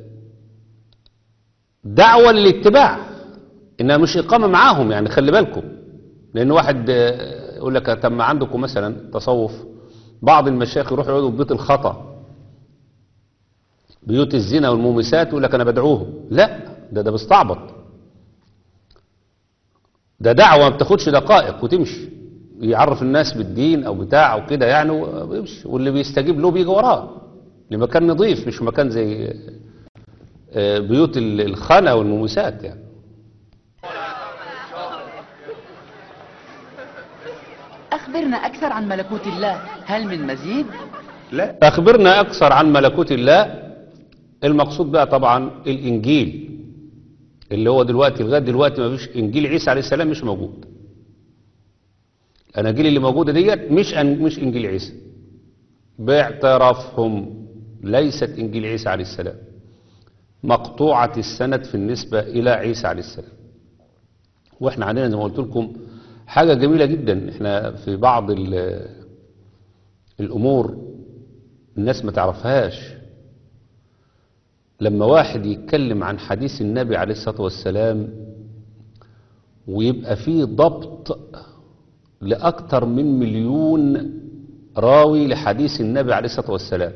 دعوة للاتباع انها مش اقامة معاهم يعني خلي بالكم لان واحد آه، يقول لك طب ما عندكم مثلا تصوف بعض المشايخ يروحوا يقعدوا في بيوت الخطا بيوت الزنا والمومسات يقول لك انا بدعوهم لا ده ده بيستعبط ده دعوة ما بتاخدش دقائق وتمشي يعرف الناس بالدين او بتاع او كده يعني ويمشي واللي بيستجيب له بيجي وراه لمكان نظيف مش مكان زي آه، بيوت ال- الخنا والمومسات يعني أخبرنا أكثر عن ملكوت الله هل من مزيد؟ لا أخبرنا أكثر عن ملكوت الله المقصود بقى طبعا الإنجيل اللي هو دلوقتي لغاية دلوقتي ما فيش إنجيل عيسى عليه السلام مش موجود الأناجيل اللي موجودة ديت مش أن مش إنجيل عيسى باعترافهم ليست إنجيل عيسى عليه السلام مقطوعة السند في النسبة إلى عيسى عليه السلام واحنا عندنا زي ما قلت لكم حاجة جميلة جدا احنا في بعض ال- الأمور الناس ما تعرفهاش لما واحد يتكلم عن حديث النبي عليه الصلاة والسلام ويبقى فيه ضبط لأكثر من مليون راوي لحديث النبي عليه الصلاة والسلام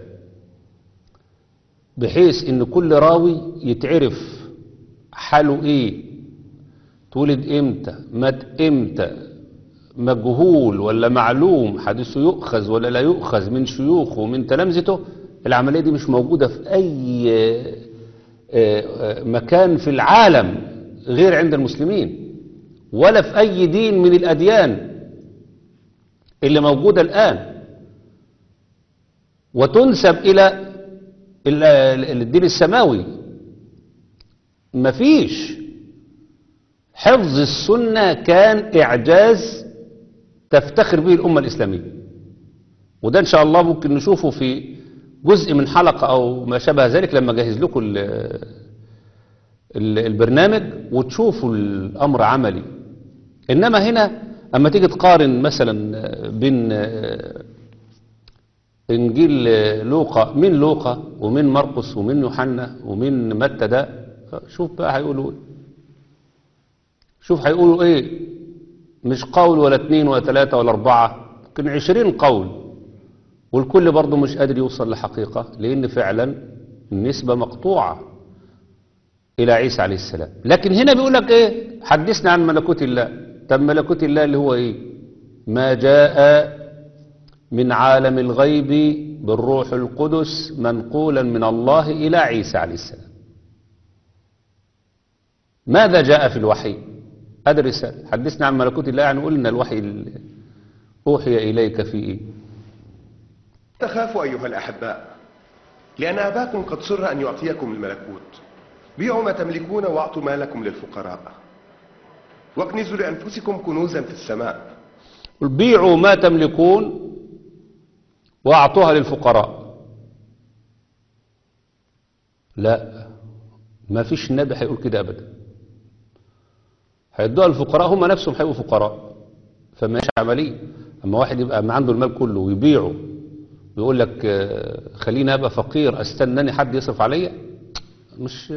بحيث ان كل راوي يتعرف حاله ايه تولد امتى مات امتى مجهول ولا معلوم حديثه يؤخذ ولا لا يؤخذ من شيوخه ومن تلامذته العملية دي مش موجودة في أي آه، آه، مكان في العالم غير عند المسلمين ولا في أي دين من الأديان اللي موجودة الآن وتنسب إلى ال- ال- الدين السماوي مفيش حفظ السنة كان إعجاز تفتخر به الأمة الإسلامية وده إن شاء الله ممكن نشوفه في جزء من حلقة أو ما شابه ذلك لما أجهز لكم ال- ال- البرنامج وتشوفوا الأمر عملي إنما هنا أما تيجي تقارن مثلا بين إنجيل لوقا من لوقا ومن مرقس ومن يوحنا ومن متى ده شوف بقى هيقولوا إيه شوف هيقولوا ايه مش قول ولا اتنين ولا تلاتة ولا اربعة يمكن عشرين قول والكل برضه مش قادر يوصل لحقيقة لان فعلا النسبة مقطوعة الى عيسى عليه السلام لكن هنا بيقول لك ايه حدثنا عن ملكوت الله طب ملكوت الله اللي هو ايه ما جاء من عالم الغيب بالروح القدس منقولا من الله الى عيسى عليه السلام ماذا جاء في الوحي هذا الرسالة حدثنا عن ملكوت الله يعني قلنا الوحي اللي أوحي إليك في إيه تخافوا أيها الأحباء لأن أباكم قد سر أن يعطيكم الملكوت بيعوا ما تملكون واعطوا مالكم للفقراء واكنزوا لأنفسكم كنوزا في السماء قل بيعوا ما تملكون وأعطوها للفقراء لا ما فيش نبي هيقول كده أبدا هيدوها للفقراء هم نفسهم هيبقوا فقراء فما هيش عملية أما واحد يبقى ما عنده المال كله ويبيعه ويقول لك آه، خليني أبقى فقير أستناني حد يصرف عليا مش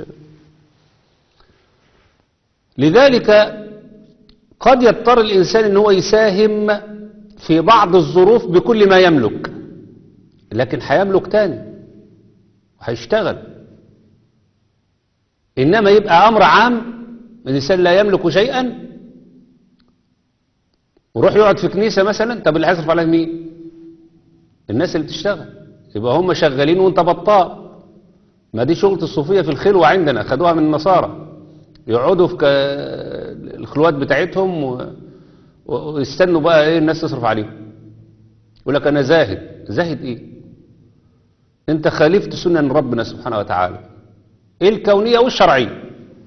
لذلك قد يضطر الإنسان أن هو يساهم في بعض الظروف بكل ما يملك لكن هيملك تاني وهيشتغل إنما يبقى أمر عام الإنسان لا يملك شيئا وروح يقعد في كنيسة مثلا طب اللي هيصرف عليها مين الناس اللي بتشتغل يبقى هم شغالين وانت بطال ما دي شغلة الصوفية في الخلوة عندنا خدوها من النصارى يقعدوا في ك- الخلوات بتاعتهم و... و- ويستنوا بقى ايه الناس تصرف عليهم يقول لك انا زاهد زاهد ايه انت خالفت سنن ربنا سبحانه وتعالى الكونية والشرعية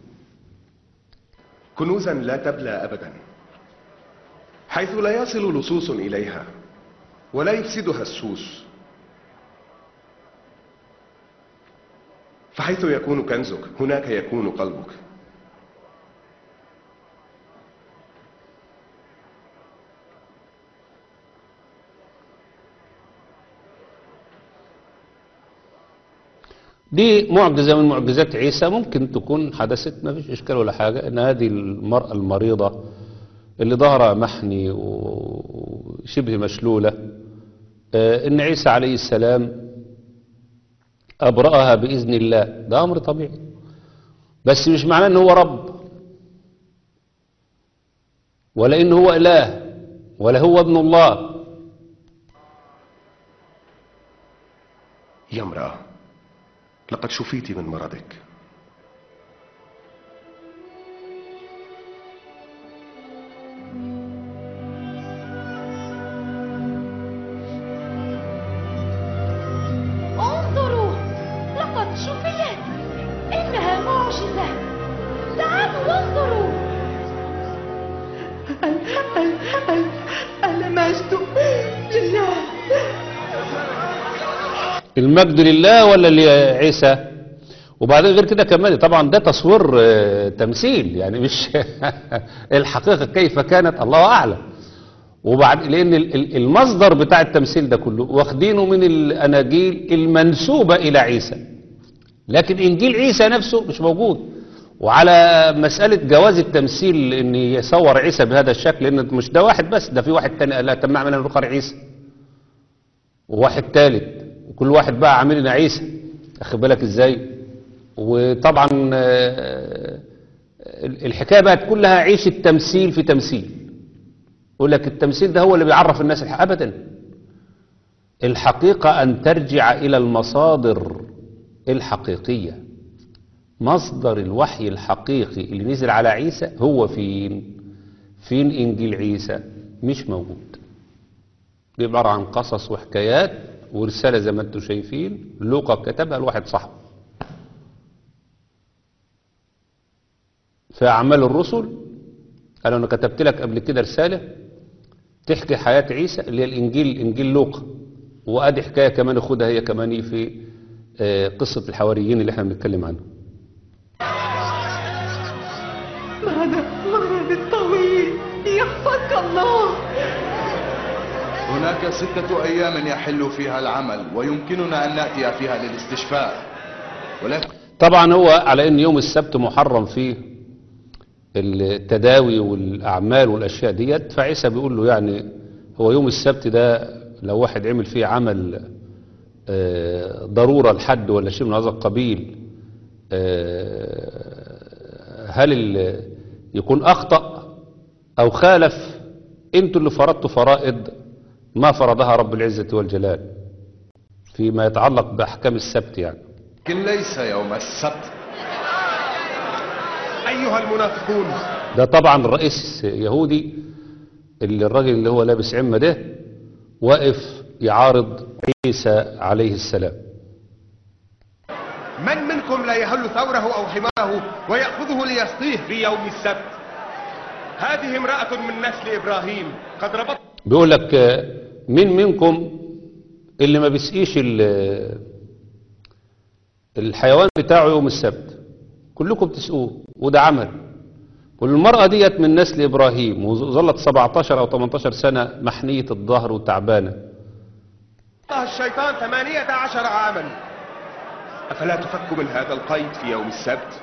كنوزا لا تبلى أبدا حيث لا يصل لصوص إليها ولا يفسدها السوس فحيث يكون كنزك هناك يكون قلبك دي معجزة من معجزات عيسى ممكن تكون حدثت ما فيش إشكال ولا حاجة إن هذه المرأة المريضة اللي ظهرها محني وشبه مشلولة آه، إن عيسى عليه السلام أبرأها بإذن الله ده أمر طبيعي بس مش معناه إن هو رب ولا إن هو إله ولا هو ابن الله يا امرأة لقد شفيت من مرضك انظروا لقد شفيت إنها معجزة تعالوا وانظروا المجد لله المجد لله ولا لعيسى وبعدين غير كده كمان طبعا ده تصوير آه، تمثيل يعني مش الحقيقة كيف كانت الله أعلم وبعد لأن ال- ال- المصدر بتاع التمثيل ده كله واخدينه من الأناجيل المنسوبة إلى عيسى لكن إنجيل عيسى نفسه مش موجود وعلى مسألة جواز التمثيل ان يصور عيسى بهذا الشكل لان مش ده واحد بس ده في واحد تاني قال لا طب نعمل البقر عيسى وواحد تالت وكل واحد بقى عامل لنا عيسى اخد بالك ازاي وطبعا آه، الحكاية بقت كلها عيش التمثيل في تمثيل يقول لك التمثيل ده هو اللي بيعرف الناس الحق ابدا الحقيقة ان ترجع الى المصادر الحقيقية مصدر الوحي الحقيقي اللي نزل على عيسى هو فين فين انجيل عيسى مش موجود دي عبارة عن قصص وحكايات ورسالة زي ما انتم شايفين لوقا كتبها لواحد صاحبه في أعمال الرسل قالوا أنا كتبت لك قبل كده رسالة تحكي حياة عيسى اللي هي الإنجيل إنجيل لوقا وأدي حكاية كمان خدها هي كمان في آه، قصة الحواريين اللي احنا بنتكلم عنه ماذا مرض الطويل يحفظك الله هناك ستة أيام يحل فيها العمل ويمكننا أن نأتي فيها للاستشفاء ولكن طبعا هو على ان يوم السبت محرم فيه التداوي والاعمال والاشياء ديت فعيسى بيقول له يعني هو يوم السبت ده لو واحد عمل فيه عمل آه، ضروره لحد ولا شيء من هذا القبيل آه، هل ال- يكون اخطا او خالف انتوا اللي فرضتوا فرائض ما فرضها رب العزه والجلال فيما يتعلق باحكام السبت يعني ليس يوم السبت أيها المنافقون ده طبعا رئيس يهودي اللي الراجل اللي هو لابس عمة ده واقف يعارض عيسى عليه السلام من منكم لا يهل ثوره أو حماره ويأخذه ليسقيه في يوم السبت هذه امرأة من نسل إبراهيم قد ربط بيقول لك آه، مين منكم اللي ما بيسقيش ال- الحيوان بتاعه يوم السبت كلكم بتسقوه وده عمل والمرأة ديت من نسل إبراهيم وظلت 17 أو 18 سنة محنية الظهر وتعبانة الشيطان ثمانية عشر عاما أفلا تفك من هذا القيد في يوم السبت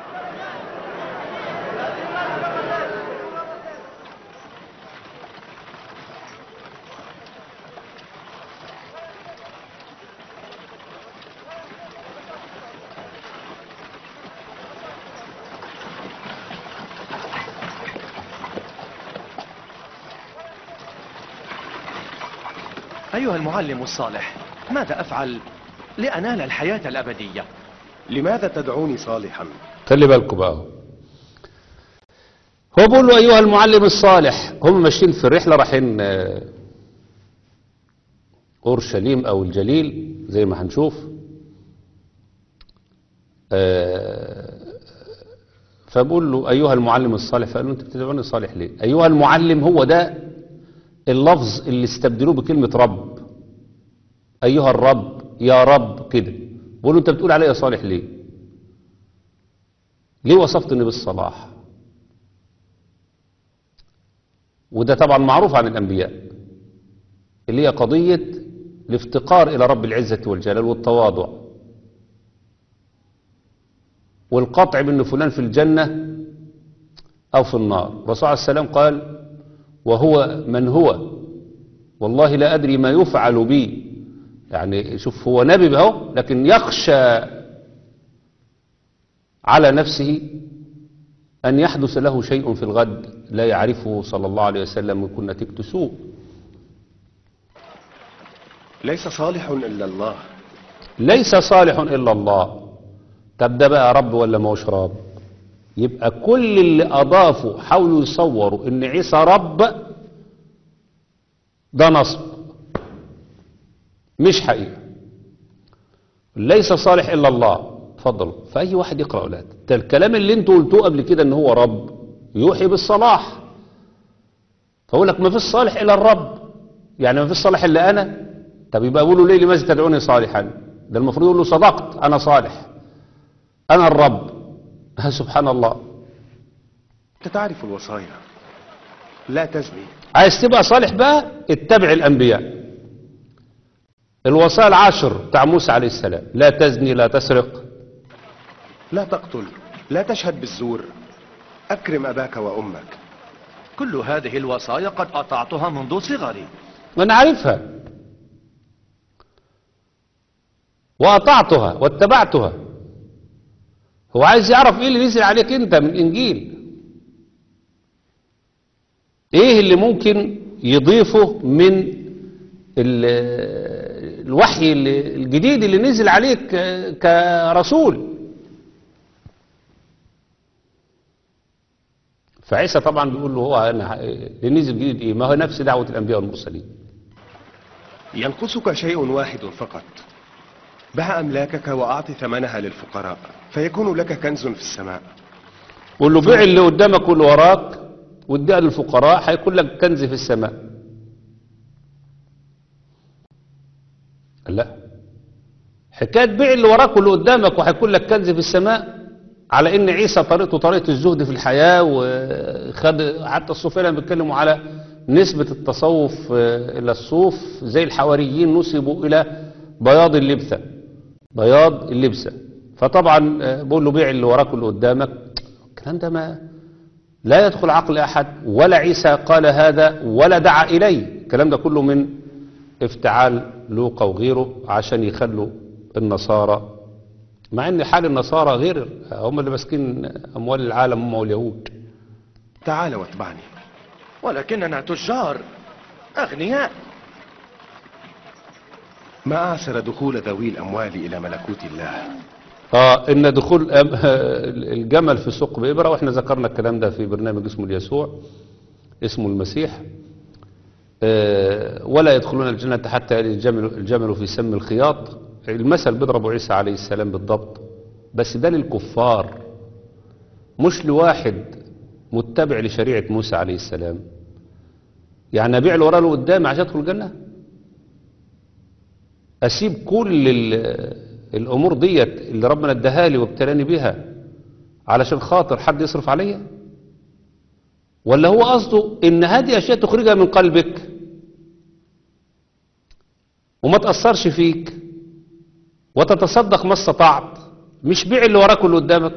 أيها المعلم الصالح ماذا أفعل لأنال الحياة الأبدية لماذا تدعوني صالحا خلي بالكم بقى اهو. هو بيقول له ايها المعلم الصالح هم ماشيين في الرحله رايحين آه، اورشليم او الجليل زي ما هنشوف آه، فبقول له ايها المعلم الصالح فقال له انت بتدعوني صالح ليه ايها المعلم هو ده اللفظ اللي استبدلوه بكلمه رب ايها الرب يا رب كده بقول له انت بتقول عليا صالح ليه ليه وصفتني بالصلاح وده طبعا معروف عن الأنبياء اللي هي قضية الافتقار إلى رب العزة والجلال والتواضع والقطع بأن فلان في الجنة أو في النار الرسول عليه السلام قال وهو من هو والله لا أدري ما يفعل بي يعني شوف هو نبي اهو لكن يخشى على نفسه أن يحدث له شيء في الغد لا يعرفه صلى الله عليه وسلم ويكون نتيجته سوء ليس صالح إلا الله ليس صالح إلا الله طب ده بقى رب ولا ما هوش رب يبقى كل اللي أضافوا حاولوا يصوروا إن عيسى رب ده نصب مش حقيقة ليس صالح إلا الله اتفضلوا فأي واحد يقرأ أولاد ده الكلام اللي انتوا قلتوه قبل كده إن هو رب يوحي بالصلاح فأقول لك ما فيش صالح إلا الرب يعني ما فيش صالح إلا أنا طب يبقى قولوا ليه لماذا تدعوني صالحا ده المفروض يقول له صدقت أنا صالح أنا الرب ها سبحان الله أنت تعرف الوصايا لا تزني عايز تبقى صالح بقى اتبع الأنبياء الوصايا العشر بتاع موسى عليه السلام لا تزني لا تسرق لا تقتل لا تشهد بالزور أكرم أباك وأمك كل هذه الوصايا قد أطعتها منذ صغري أنا عارفها وأطعتها واتبعتها هو عايز يعرف إيه اللي نزل عليك أنت من الإنجيل إيه اللي ممكن يضيفه من ال- الوحي اللي- الجديد اللي نزل عليك ك- كرسول فعيسى طبعا بيقول له هو أنا اللي نزل جديد إيه ما هو نفس دعوة الأنبياء والمرسلين ينقصك شيء واحد فقط بع أملاكك وأعط ثمنها للفقراء فيكون لك كنز في السماء قول له بيع اللي قدامك واللي وراك واديها للفقراء هيكون لك كنز في السماء قال لا حكايه بيع اللي وراك واللي قدامك وهيكون لك كنز في السماء على ان عيسى طريقته طريقه الزهد في الحياه وخد حتى الصوفيه لما بيتكلموا على نسبه التصوف آه، الى الصوف زي الحواريين نسبوا الى بياض اللبسه بياض اللبسه فطبعا آه، بقول له بيع اللي وراك واللي قدامك الكلام ده ما لا يدخل عقل احد ولا عيسى قال هذا ولا دعا اليه الكلام ده كله من افتعال لوقا وغيره عشان يخلوا النصارى مع ان حال النصارى غير هم اللي ماسكين اموال العالم هم واليهود تعال واتبعني ولكننا تجار أغنياء ما أعسر دخول ذوي الأموال إلى ملكوت الله اه ان دخول أم- الجمل في سوق بإبرة واحنا ذكرنا الكلام ده في برنامج اسمه اليسوع اسمه المسيح آه، ولا يدخلون الجنة حتى يلج الجمل, الجمل في سم الخياط المثل بيضربه عيسى عليه السلام بالضبط بس ده للكفار مش لواحد متبع لشريعة موسى عليه السلام يعني ابيع اللي وراه اللي قدامي عشان ادخل الجنة اسيب كل ال- الامور ديت اللي ربنا اداها لي وابتلاني بيها علشان خاطر حد يصرف عليا ولا هو قصده ان هذه اشياء تخرجها من قلبك وما تاثرش فيك وتتصدق ما استطعت مش بيع اللي وراك واللي قدامك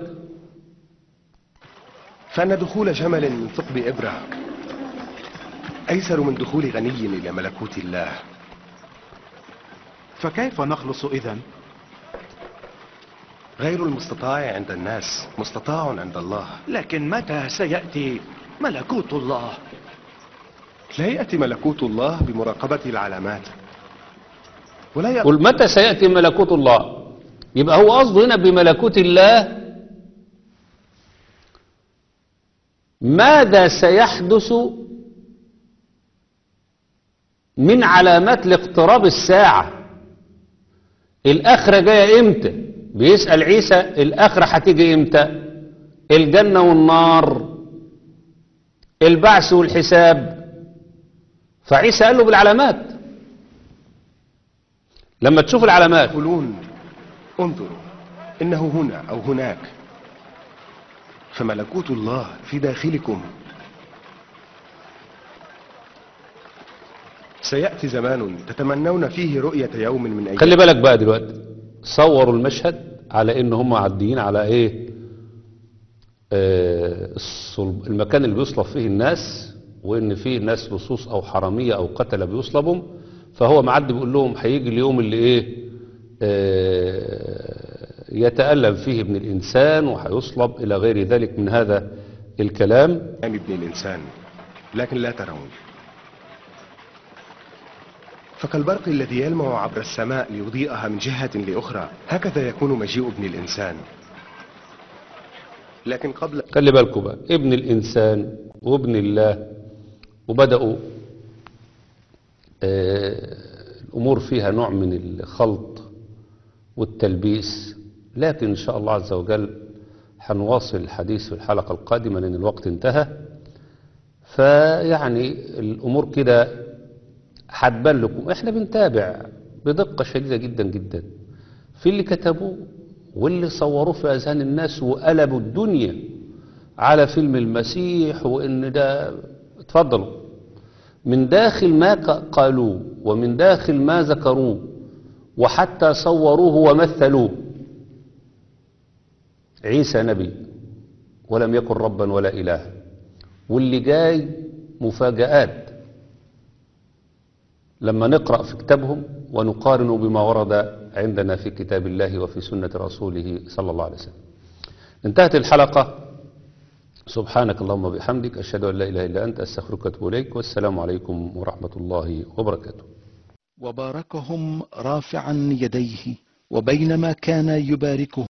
فأن دخول جمل من ثقب إبرة أيسر من دخول غني إلى ملكوت الله فكيف نخلص إذن؟ غير المستطاع عند الناس مستطاع عند الله لكن متى سيأتي ملكوت الله لا يأتي ملكوت الله بمراقبة العلامات ولا يأتي قل متى سيأتي ملكوت الله يبقى هو قصده هنا بملكوت الله ماذا سيحدث من علامات لاقتراب الساعة الآخرة جاية امتى بيسأل عيسى الآخرة هتيجي امتى الجنة والنار البعث والحساب فعيسى قال له بالعلامات لما تشوف العلامات يقولون انظروا إنه هنا أو هناك فملكوت الله في داخلكم سيأتي زمان تتمنون فيه رؤية يوم من أيام خلي بالك بقى دلوقتي صوروا المشهد على ان هم معديين على ايه آه الصلب المكان اللي بيصلب فيه الناس وان فيه ناس لصوص او حرامية او قتلة بيصلبهم فهو معدي بيقول لهم هيجي اليوم اللي ايه آه يتألم فيه ابن الانسان وهيصلب الى غير ذلك من هذا الكلام ابن الإنسان لكن لا ترون فكالبرق الذي يلمع عبر السماء ليضيئها من جهة لأخرى هكذا يكون مجيء ابن الإنسان لكن قبل خلي بالكم بقى ابن الإنسان وابن الله وبدأوا آه الأمور فيها نوع من الخلط والتلبيس لكن إن شاء الله عز وجل هنواصل الحديث في الحلقة القادمة لأن الوقت انتهى فيعني الأمور كده هتبان لكم احنا بنتابع بدقة شديدة جدا جدا في اللي كتبوه واللي صوروه في أذهان الناس وقلبوا الدنيا على فيلم المسيح وإن ده اتفضلوا من داخل ما ق- قالوه ومن داخل ما ذكروه وحتى صوروه ومثلوه عيسى نبي ولم يكن ربا ولا إله واللي جاي مفاجآت لما نقرأ في كتابهم ونقارن بما ورد عندنا في كتاب الله وفي سنة رسوله صلى الله عليه وسلم انتهت الحلقة سبحانك اللهم وبحمدك أشهد أن لا إله إلا أنت أستغفرك وأتوب إليك والسلام عليكم ورحمة الله وبركاته وباركهم رافعا يديه وبينما كان يباركهم